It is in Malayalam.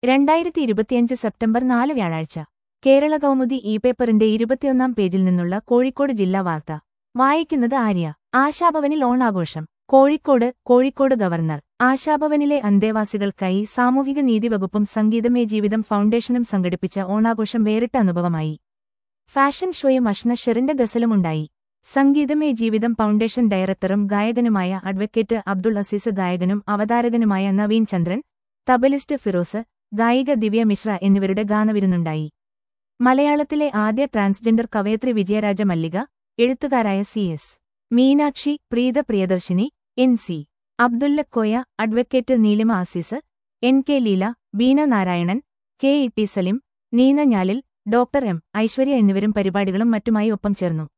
രണ്ടായിരത്തി ഇരുപത്തിയഞ്ച് സെപ്റ്റംബർ നാല് വ്യാഴാഴ്ച കേരള കൗമുദി ഇ പേപ്പറിന്റെ ഇരുപത്തിയൊന്നാം പേജിൽ നിന്നുള്ള കോഴിക്കോട് ജില്ലാ വാർത്ത വായിക്കുന്നത് ആര്യ ആശാഭവനിൽ ഓണാഘോഷം കോഴിക്കോട് കോഴിക്കോട് ഗവർണർ ആശാഭവനിലെ അന്തേവാസികൾക്കായി സാമൂഹിക നീതി വകുപ്പും സംഗീതമേ ജീവിതം ഫൗണ്ടേഷനും സംഘടിപ്പിച്ച ഓണാഘോഷം വേറിട്ട അനുഭവമായി ഫാഷൻ ഷോയും അഷ്ന ഷെറിന്റെ ഗസലുമുണ്ടായി സംഗീതമേ ജീവിതം ഫൗണ്ടേഷൻ ഡയറക്ടറും ഗായകനുമായ അഡ്വക്കേറ്റ് അബ്ദുൾ അസീസ് ഗായകനും അവതാരകനുമായ നവീൻ ചന്ദ്രൻ തബലിസ്റ്റ് ഫിറോസ് ഗായിക ദിവ്യ മിശ്ര എന്നിവരുടെ ഗാനവിരുന്നുണ്ടായി മലയാളത്തിലെ ആദ്യ ട്രാൻസ്ജെൻഡർ കവയത്രി വിജയരാജ മല്ലിക എഴുത്തുകാരായ C S Meenakshi Preetha Priyadarshini N C Abdullakoya advocate Neelima Azeez N K Leela Beena Narayanan K E T Salim Neena Njalil doctor M Aishwarya എന്നിവരും പരിപാടികളും മറ്റുമായി ഒപ്പം ചേർന്നു